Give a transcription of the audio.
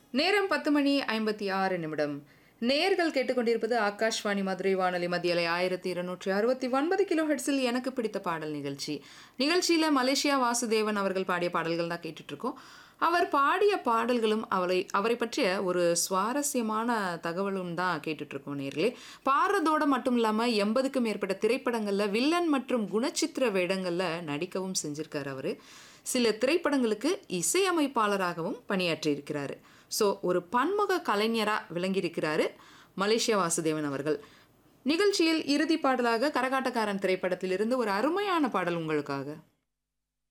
நேரம் பத்து மணி ஐம்பத்தி ஆறு நிமிடம் நேர்கள் கேட்டுக்கொண்டிருப்பது ஆகாஷ்வாணி மதுரை வானொலி மத்தியலை ஆயிரத்தி இருநூற்றி அறுபத்தி ஒன்பது கிலோ ஹெட்ஸில் எனக்கு பிடித்த பாடல் நிகழ்ச்சி நிகழ்ச்சியில் மலேசியா வாசுதேவன் அவர்கள் பாடிய பாடல்கள் தான் கேட்டுட்டு இருக்கோம் அவர் பாடிய பாடல்களும் அவரை அவரை பற்றிய ஒரு சுவாரஸ்யமான தகவலும் தான் கேட்டுட்டு இருக்கோம் நேர்களே பாடுறதோட மட்டும் இல்லாமல் எண்பதுக்கும் மேற்பட்ட திரைப்படங்களில் வில்லன் மற்றும் குணச்சித்திர வேடங்களில் நடிக்கவும் செஞ்சிருக்காரு அவர் சில திரைப்படங்களுக்கு இசையமைப்பாளராகவும் பணியாற்றியிருக்கிறாரு ஸோ ஒரு பன்முக கலைஞராக விளங்கியிருக்கிறாரு மலேசியா வாசுதேவன் அவர்கள் நிகழ்ச்சியில் இறுதி பாடலாக கரகாட்டக்காரன் திரைப்படத்திலிருந்து ஒரு அருமையான பாடல் உங்களுக்காக